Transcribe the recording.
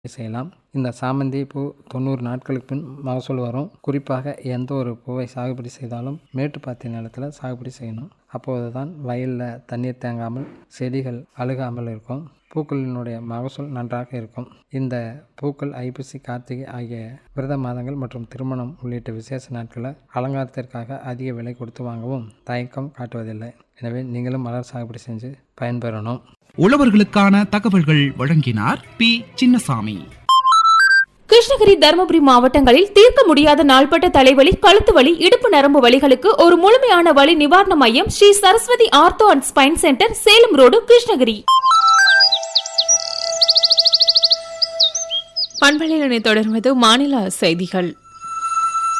செய்யலாம் இந்த சாமந்தி பூ தொண்ணூறு நாட்களுக்கு பின் மகசூல் வரும் குறிப்பாக எந்த ஒரு பூவை சாகுபடி செய்தாலும் மேட்டுப்பாத்தி நிலத்தில் சாகுபடி செய்யணும் அப்போது தான் வயலில் தண்ணீர் தேங்காமல் செடிகள் அழுகாமல் இருக்கும் பூக்களினுடைய மகசூல் நன்றாக இருக்கும் இந்த பூக்கள் ஐப்பசி கார்த்திகை ஆகிய விரத மாதங்கள் மற்றும் திருமணம் உள்ளிட்ட விசேஷ நாட்களில் அலங்காரத்திற்காக அதிக விலை கொடுத்து வாங்கவும் தயக்கம் காட்டுவதில்லை எனவே நீங்களும் மலர் சாகுபடி செஞ்சு பயன்பெறணும் உழவர்களுக்கான தகவல்கள் வழங்கினார் பி சின்னசாமி கிருஷ்ணகிரி தருமபுரி மாவட்டங்களில் தீர்க்க முடியாத நாள்பட்ட தலைவலி கழுத்து வலி இடுப்பு நரம்பு வலிகளுக்கு ஒரு முழுமையான வலி நிவாரண மையம் Sri Saraswathi ortho and spine centre Salem road Krishnagiri பண்பலையினை தொடர்வது மாநில செய்திகள்